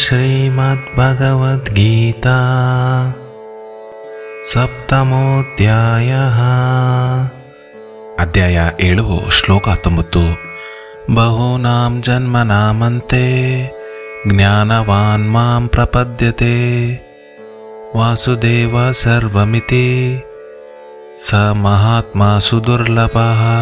श्रीमद्भगवद्गीता सप्तमोऽध्यायः ಅಧ್ಯಾಯ ಏಳು ಶ್ಲೋಕ ಹತ್ತೊಂಬತ್ತು ಬಹೂನಾಂ ಜನ್ಮನಾಮಂತೆ ಜ್ಞಾನವಾನ್ ಮಾಂ ಪ್ರಪದ್ಯತೆ ವಾಸುದೇವ ಸರ್ವಮಿತಿ ಸ ಮಹಾತ್ಮ ಸುದುರ್ಲಭ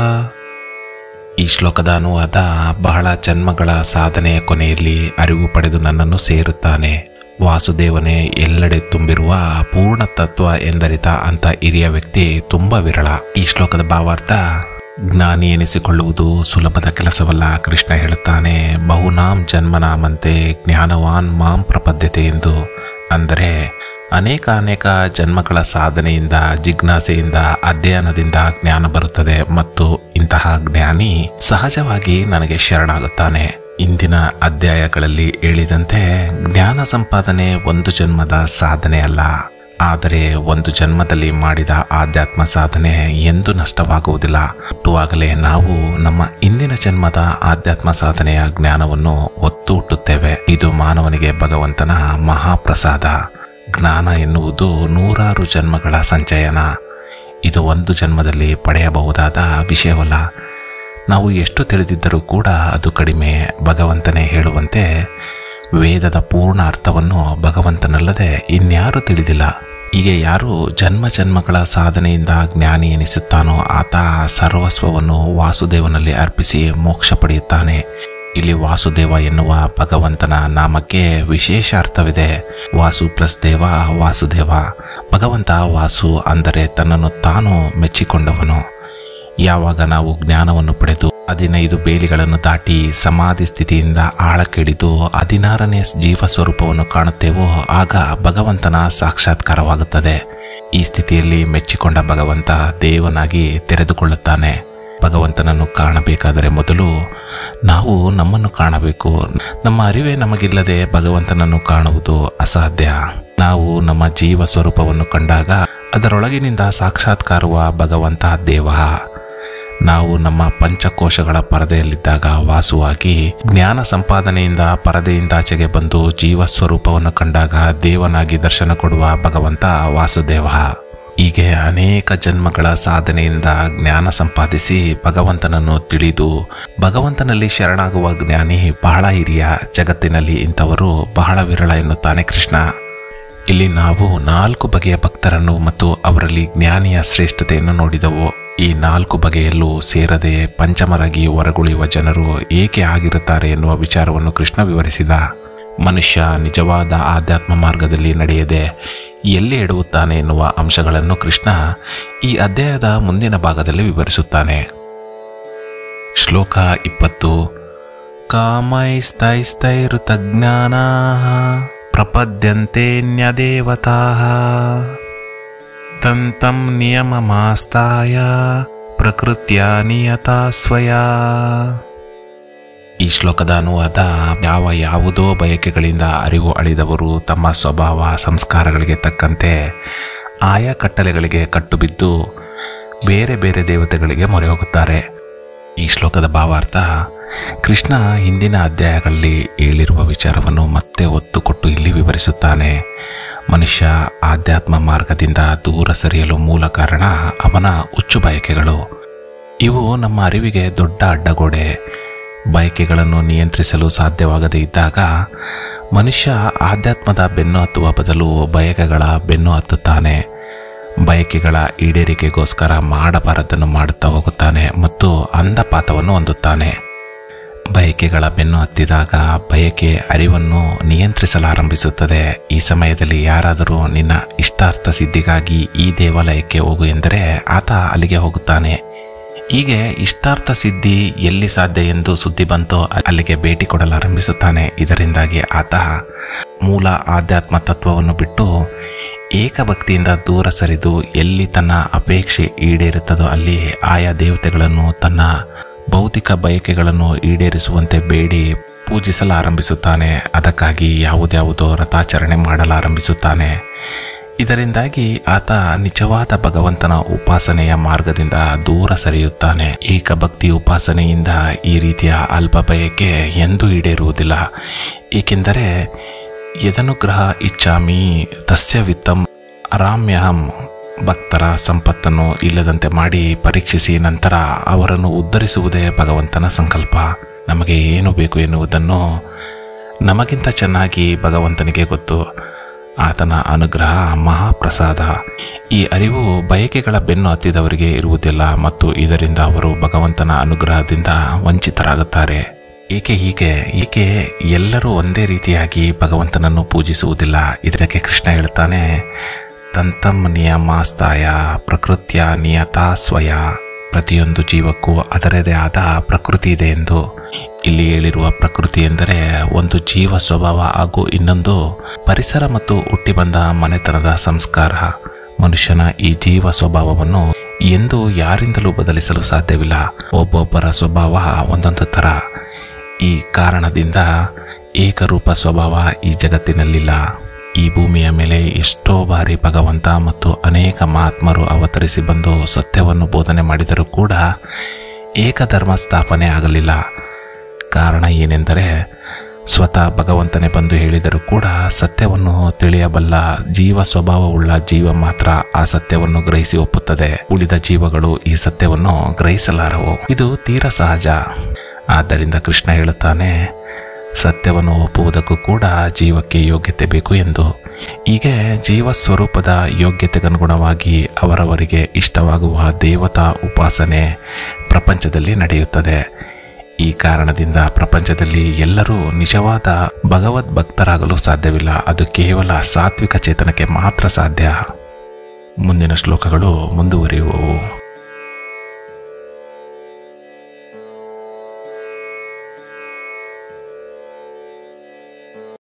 ಈ ಶ್ಲೋಕದ ಅನುವಾದ ಬಹಳ ಜನ್ಮಗಳ ಸಾಧನೆಯ ಕೊನೆಯಲ್ಲಿ ಅರಿವು ಪಡೆದು ನನ್ನನ್ನು ಸೇರುತ್ತಾನೆ ವಾಸುದೇವನೇ ಎಲ್ಲೆಡೆ ತುಂಬಿರುವ ಪೂರ್ಣ ತತ್ವ ಎಂದರಿತ ಅಂತ ಹಿರಿಯ ವ್ಯಕ್ತಿ ತುಂಬ ವಿರಳ ಈ ಶ್ಲೋಕದ ಭಾವಾರ್ಥ ಜ್ಞಾನಿ ಎನಿಸಿಕೊಳ್ಳುವುದು ಸುಲಭದ ಕೆಲಸವಲ್ಲ ಕೃಷ್ಣ ಹೇಳುತ್ತಾನೆ ಬಹುನಾಂ ಜನ್ಮನಾಮಂತೆ ಜ್ಞಾನವಾನ್ ಮಾಂ ಪ್ರಪದ್ಯತೆ ಎಂದು ಅಂದರೆ ಅನೇಕ ಅನೇಕ ಜನ್ಮಗಳ ಸಾಧನೆಯಿಂದ ಜಿಜ್ಞಾಸೆಯಿಂದ ಅಧ್ಯಯನದಿಂದ ಜ್ಞಾನ ಬರುತ್ತದೆ ಮತ್ತು ಇಂತಹ ಜ್ಞಾನಿ ಸಹಜವಾಗಿ ನನಗೆ ಶರಣಾಗುತ್ತಾನೆ ಇಂದಿನ ಅಧ್ಯಾಯಗಳಲ್ಲಿ ಹೇಳಿದಂತೆ ಜ್ಞಾನ ಸಂಪಾದನೆ ಒಂದು ಜನ್ಮದ ಸಾಧನೆ ಅಲ್ಲ ಆದರೆ ಒಂದು ಜನ್ಮದಲ್ಲಿ ಮಾಡಿದ ಆಧ್ಯಾತ್ಮ ಸಾಧನೆ ಎಂದೂ ನಷ್ಟವಾಗುವುದಿಲ್ಲ ಹುಟ್ಟುವಾಗಲೇ ನಾವು ನಮ್ಮ ಇಂದಿನ ಜನ್ಮದ ಆಧ್ಯಾತ್ಮ ಸಾಧನೆಯ ಜ್ಞಾನವನ್ನು ಒತ್ತು ಹುಟ್ಟುತ್ತೇವೆ ಇದು ಮಾನವನಿಗೆ ಭಗವಂತನ ಮಹಾಪ್ರಸಾದ ಜ್ಞಾನ ಎನ್ನುವುದು ನೂರಾರು ಜನ್ಮಗಳ ಸಂಚಯನ ಇದು ಒಂದು ಜನ್ಮದಲ್ಲಿ ಪಡೆಯಬಹುದಾದ ವಿಷಯವಲ್ಲ ನಾವು ಎಷ್ಟು ತಿಳಿದಿದ್ದರೂ ಕೂಡ ಅದು ಕಡಿಮೆ ಭಗವಂತನೇ ಹೇಳುವಂತೆ ವೇದದ ಪೂರ್ಣ ಅರ್ಥವನ್ನು ಭಗವಂತನಲ್ಲದೆ ಇನ್ಯಾರೂ ತಿಳಿದಿಲ್ಲ ಹೀಗೆ ಯಾರು ಜನ್ಮ ಜನ್ಮಗಳ ಸಾಧನೆಯಿಂದ ಜ್ಞಾನಿ ಎನಿಸುತ್ತಾನೋ ಆತ ಸರ್ವಸ್ವವನ್ನು ವಾಸುದೇವನಲ್ಲಿ ಅರ್ಪಿಸಿ ಮೋಕ್ಷ ಪಡೆಯುತ್ತಾನೆ ಇಲ್ಲಿ ವಾಸುದೇವ ಎನ್ನುವ ಭಗವಂತನ ನಾಮಕ್ಕೆ ವಿಶೇಷ ಅರ್ಥವಿದೆ ವಾಸು ಪ್ಲಸ್ ದೇವ ವಾಸುದೇವ ಭಗವಂತ ವಾಸು ಅಂದರೆ ತನ್ನನ್ನು ತಾನು ಮೆಚ್ಚಿಕೊಂಡವನು ಯಾವಾಗ ನಾವು ಜ್ಞಾನವನ್ನು ಪಡೆದು ಹದಿನೈದು ಬೇಲಿಗಳನ್ನು ದಾಟಿ ಸಮಾಧಿ ಸ್ಥಿತಿಯಿಂದ ಆಳಕ್ಕಿಡಿದು ಹದಿನಾರನೇ ಜೀವ ಸ್ವರೂಪವನ್ನು ಕಾಣುತ್ತೇವೋ ಆಗ ಭಗವಂತನ ಸಾಕ್ಷಾತ್ಕಾರವಾಗುತ್ತದೆ ಈ ಸ್ಥಿತಿಯಲ್ಲಿ ಮೆಚ್ಚಿಕೊಂಡ ಭಗವಂತ ದೇವನಾಗಿ ತೆರೆದುಕೊಳ್ಳುತ್ತಾನೆ ಭಗವಂತನನ್ನು ಕಾಣಬೇಕಾದರೆ ಮೊದಲು ನಾವು ನಮ್ಮನ್ನು ಕಾಣಬೇಕು ನಮ್ಮ ಅರಿವೇ ನಮಗಿಲ್ಲದೆ ಭಗವಂತನನ್ನು ಕಾಣುವುದು ಅಸಾಧ್ಯ ನಾವು ನಮ್ಮ ಜೀವ ಸ್ವರೂಪವನ್ನು ಕಂಡಾಗ ಅದರೊಳಗಿನಿಂದ ಸಾಕ್ಷಾತ್ಕಾರುವ ಭಗವಂತ ದೇವ ನಾವು ನಮ್ಮ ಪಂಚಕೋಶಗಳ ಪರದೆಯಲ್ಲಿದ್ದಾಗ ವಾಸುವಾಗಿ ಜ್ಞಾನ ಸಂಪಾದನೆಯಿಂದ ಪರದೆಯಿಂದಾಚೆಗೆ ಬಂದು ಜೀವ ಸ್ವರೂಪವನ್ನು ಕಂಡಾಗ ದೇವನಾಗಿ ದರ್ಶನ ಕೊಡುವ ಭಗವಂತ ವಾಸುದೇವ ಹೀಗೆ ಅನೇಕ ಜನ್ಮಗಳ ಸಾಧನೆಯಿಂದ ಜ್ಞಾನ ಸಂಪಾದಿಸಿ ಭಗವಂತನನ್ನು ತಿಳಿದು ಭಗವಂತನಲ್ಲಿ ಶರಣಾಗುವ ಜ್ಞಾನಿ ಬಹಳ ಹಿರಿಯ ಜಗತ್ತಿನಲ್ಲಿ ಇಂಥವರು ಬಹಳ ವಿರಳ ಎನ್ನುತ್ತಾನೆ ಕೃಷ್ಣ ಇಲ್ಲಿ ನಾವು ನಾಲ್ಕು ಬಗೆಯ ಭಕ್ತರನ್ನು ಮತ್ತು ಅವರಲ್ಲಿ ಜ್ಞಾನಿಯ ಶ್ರೇಷ್ಠತೆಯನ್ನು ನೋಡಿದವು ಈ ನಾಲ್ಕು ಬಗೆಯಲ್ಲೂ ಸೇರದೆ ಪಂಚಮರಾಗಿ ಹೊರಗುಳಿಯುವ ಜನರು ಏಕೆ ಆಗಿರುತ್ತಾರೆ ಎನ್ನುವ ವಿಚಾರವನ್ನು ಕೃಷ್ಣ ವಿವರಿಸಿದ ಮನುಷ್ಯ ನಿಜವಾದ ಆಧ್ಯಾತ್ಮ ಮಾರ್ಗದಲ್ಲಿ ನಡೆಯದೆ ಎಲ್ಲಿ ಎಡುವುತ್ತಾನೆ ಎನ್ನುವ ಅಂಶಗಳನ್ನು ಕೃಷ್ಣ ಈ ಅಧ್ಯಾಯದ ಮುಂದಿನ ಭಾಗದಲ್ಲಿ ವಿವರಿಸುತ್ತಾನೆ ಶ್ಲೋಕ ಇಪ್ಪತ್ತು ಕಾಮೈಸ್ತೈಸ್ತೈರುತಜ್ಞಾನಾ ಪ್ರಪದ್ಯಂತೆನ್ಯದೇವತಾ ತಂತಂ ನಿಯಮಮಾಸ್ತಾಯ ಪ್ರಕೃತ್ಯ ನಿಯತಾ ಸ್ವಯಾ ಈ ಶ್ಲೋಕದ ಅನುವಾದ ಯಾವ ಯಾವುದೋ ಬಯಕೆಗಳಿಂದ ಅರಿವು ಅಳಿದವರು ತಮ್ಮ ಸ್ವಭಾವ ಸಂಸ್ಕಾರಗಳಿಗೆ ತಕ್ಕಂತೆ ಆಯಾ ಕಟ್ಟಲೆಗಳಿಗೆ ಕಟ್ಟುಬಿದ್ದು ಬೇರೆ ಬೇರೆ ದೇವತೆಗಳಿಗೆ ಮೊರೆ ಹೋಗುತ್ತಾರೆ ಈ ಶ್ಲೋಕದ ಭಾವಾರ್ಥ ಕೃಷ್ಣ ಹಿಂದಿನ ಅಧ್ಯಾಯಗಳಲ್ಲಿ ಹೇಳಿರುವ ವಿಚಾರವನ್ನು ಮತ್ತೆ ಒತ್ತು ಕೊಟ್ಟು ಇಲ್ಲಿ ವಿವರಿಸುತ್ತಾನೆ ಮನುಷ್ಯ ಆಧ್ಯಾತ್ಮ ಮಾರ್ಗದಿಂದ ದೂರ ಸರಿಯಲು ಮೂಲ ಕಾರಣ ಅವನ ಹುಚ್ಚು ಬಯಕೆಗಳು ಇವು ನಮ್ಮ ಅರಿವಿಗೆ ದೊಡ್ಡ ಅಡ್ಡಗೋಡೆ ಬಯಕೆಗಳನ್ನು ನಿಯಂತ್ರಿಸಲು ಸಾಧ್ಯವಾಗದೇ ಇದ್ದಾಗ ಮನುಷ್ಯ ಆಧ್ಯಾತ್ಮದ ಬೆನ್ನು ಹತ್ತುವ ಬದಲು ಬಯಕೆಗಳ ಬೆನ್ನು ಹತ್ತುತ್ತಾನೆ ಬಯಕೆಗಳ ಈಡೇರಿಕೆಗೋಸ್ಕರ ಮಾಡಬಾರದನ್ನು ಮಾಡುತ್ತಾ ಹೋಗುತ್ತಾನೆ ಮತ್ತು ಅಂಧಪಾತವನ್ನು ಹೊಂದುತ್ತಾನೆ ಬಯಕೆಗಳ ಬೆನ್ನು ಹತ್ತಿದಾಗ ಬಯಕೆ ಅರಿವನ್ನು ನಿಯಂತ್ರಿಸಲಾರಂಭಿಸುತ್ತದೆ ಈ ಸಮಯದಲ್ಲಿ ಯಾರಾದರೂ ನಿನ್ನ ಇಷ್ಟಾರ್ಥ ಸಿದ್ಧಿಗಾಗಿ ಈ ದೇವಾಲಯಕ್ಕೆ ಹೋಗು ಎಂದರೆ ಆತ ಅಲ್ಲಿಗೆ ಹೋಗುತ್ತಾನೆ ಹೀಗೆ ಇಷ್ಟಾರ್ಥ ಸಿದ್ಧಿ ಎಲ್ಲಿ ಸಾಧ್ಯ ಎಂದು ಸುದ್ದಿ ಬಂತೋ ಅಲ್ಲಿಗೆ ಭೇಟಿ ಕೊಡಲಾರಂಭಿಸುತ್ತಾನೆ ಇದರಿಂದಾಗಿ ಆತ ಮೂಲ ಆಧ್ಯಾತ್ಮ ತತ್ವವನ್ನು ಬಿಟ್ಟು ಏಕಭಕ್ತಿಯಿಂದ ದೂರ ಸರಿದು ಎಲ್ಲಿ ತನ್ನ ಅಪೇಕ್ಷೆ ಈಡೇರುತ್ತದೋ ಅಲ್ಲಿ ಆಯಾ ದೇವತೆಗಳನ್ನು ತನ್ನ ಭೌತಿಕ ಬಯಕೆಗಳನ್ನು ಈಡೇರಿಸುವಂತೆ ಬೇಡಿ ಪೂಜಿಸಲಾರಂಭಿಸುತ್ತಾನೆ ಅದಕ್ಕಾಗಿ ಯಾವುದ್ಯಾವುದೋ ವ್ರತಾಚರಣೆ ಮಾಡಲಾರಂಭಿಸುತ್ತಾನೆ ಇದರಿಂದಾಗಿ ಆತ ನಿಜವಾದ ಭಗವಂತನ ಉಪಾಸನೆಯ ಮಾರ್ಗದಿಂದ ದೂರ ಸರಿಯುತ್ತಾನೆ ಏಕಭಕ್ತಿ ಉಪಾಸನೆಯಿಂದ ಈ ರೀತಿಯ ಅಲ್ಪ ಬಯಕೆ ಎಂದೂ ಈಡೇರುವುದಿಲ್ಲ ಏಕೆಂದರೆ ಯದನುಗ್ರಹ ಇಚ್ಛಾಮಿ ತಸ್ಯ ವಿತ್ತಂ ಅರಾಮ್ಯಹಂ ಭಕ್ತರ ಸಂಪತ್ತನ್ನು ಇಲ್ಲದಂತೆ ಮಾಡಿ ಪರೀಕ್ಷಿಸಿ ನಂತರ ಅವರನ್ನು ಉದ್ಧರಿಸುವುದೇ ಭಗವಂತನ ಸಂಕಲ್ಪ ನಮಗೆ ಏನು ಬೇಕು ಎನ್ನುವುದನ್ನು ನಮಗಿಂತ ಚೆನ್ನಾಗಿ ಭಗವಂತನಿಗೆ ಗೊತ್ತು ಆತನ ಅನುಗ್ರಹ ಮಹಾಪ್ರಸಾದ ಈ ಅರಿವು ಬಯಕೆಗಳ ಬೆನ್ನು ಹತ್ತಿದವರಿಗೆ ಇರುವುದಿಲ್ಲ ಮತ್ತು ಇದರಿಂದ ಅವರು ಭಗವಂತನ ಅನುಗ್ರಹದಿಂದ ವಂಚಿತರಾಗುತ್ತಾರೆ ಏಕೆ ಹೀಗೆ ಏಕೆ ಎಲ್ಲರೂ ಒಂದೇ ರೀತಿಯಾಗಿ ಭಗವಂತನನ್ನು ಪೂಜಿಸುವುದಿಲ್ಲ ಇದಕ್ಕೆ ಕೃಷ್ಣ ಹೇಳ್ತಾನೆ ತಂತಂ ನಿಯಮಾಸ್ತಾಯ ಪ್ರಕೃತಿಯ ನಿಯತಾ ಸ್ವಯ ಪ್ರತಿಯೊಂದು ಜೀವಕ್ಕೂ ಅದರದೇ ಆದ ಪ್ರಕೃತಿ ಇದೆ ಎಂದು ಇಲ್ಲಿ ಹೇಳಿರುವ ಪ್ರಕೃತಿ ಎಂದರೆ ಒಂದು ಜೀವ ಸ್ವಭಾವ ಹಾಗೂ ಇನ್ನೊಂದು ಪರಿಸರ ಮತ್ತು ಹುಟ್ಟಿ ಬಂದ ಮನೆತನದ ಸಂಸ್ಕಾರ ಮನುಷ್ಯನ ಈ ಜೀವ ಸ್ವಭಾವವನ್ನು ಎಂದು ಯಾರಿಂದಲೂ ಬದಲಿಸಲು ಸಾಧ್ಯವಿಲ್ಲ ಒಬ್ಬೊಬ್ಬರ ಸ್ವಭಾವ ಒಂದೊಂದು ಥರ ಈ ಕಾರಣದಿಂದ ಏಕರೂಪ ಸ್ವಭಾವ ಈ ಜಗತ್ತಿನಲ್ಲಿಲ್ಲ ಈ ಭೂಮಿಯ ಮೇಲೆ ಎಷ್ಟೋ ಬಾರಿ ಭಗವಂತ ಮತ್ತು ಅನೇಕ ಮಹಾತ್ಮರು ಅವತರಿಸಿ ಬಂದು ಸತ್ಯವನ್ನು ಬೋಧನೆ ಮಾಡಿದರೂ ಕೂಡ ಏಕಧರ್ಮ ಸ್ಥಾಪನೆ ಆಗಲಿಲ್ಲ ಕಾರಣ ಏನೆಂದರೆ ಸ್ವತಃ ಭಗವಂತನೇ ಬಂದು ಹೇಳಿದರೂ ಕೂಡ ಸತ್ಯವನ್ನು ತಿಳಿಯಬಲ್ಲ ಜೀವ ಸ್ವಭಾವವುಳ್ಳ ಜೀವ ಮಾತ್ರ ಆ ಸತ್ಯವನ್ನು ಗ್ರಹಿಸಿ ಒಪ್ಪುತ್ತದೆ ಉಳಿದ ಜೀವಗಳು ಈ ಸತ್ಯವನ್ನು ಗ್ರಹಿಸಲಾರವು ಇದು ತೀರ ಸಹಜ ಆದ್ದರಿಂದ ಕೃಷ್ಣ ಹೇಳುತ್ತಾನೆ ಸತ್ಯವನ್ನು ಒಪ್ಪುವುದಕ್ಕೂ ಕೂಡ ಜೀವಕ್ಕೆ ಯೋಗ್ಯತೆ ಬೇಕು ಎಂದು ಹೀಗೆ ಜೀವ ಸ್ವರೂಪದ ಯೋಗ್ಯತೆಗನುಗುಣವಾಗಿ ಅವರವರಿಗೆ ಇಷ್ಟವಾಗುವ ದೇವತಾ ಉಪಾಸನೆ ಪ್ರಪಂಚದಲ್ಲಿ ನಡೆಯುತ್ತದೆ ಈ ಕಾರಣದಿಂದ ಪ್ರಪಂಚದಲ್ಲಿ ಎಲ್ಲರೂ ನಿಜವಾದ ಭಗವದ್ ಭಕ್ತರಾಗಲು ಸಾಧ್ಯವಿಲ್ಲ ಅದು ಕೇವಲ ಸಾತ್ವಿಕ ಚೇತನಕ್ಕೆ ಮಾತ್ರ ಸಾಧ್ಯ ಮುಂದಿನ ಶ್ಲೋಕಗಳು ಮುಂದುವರಿಯುವವು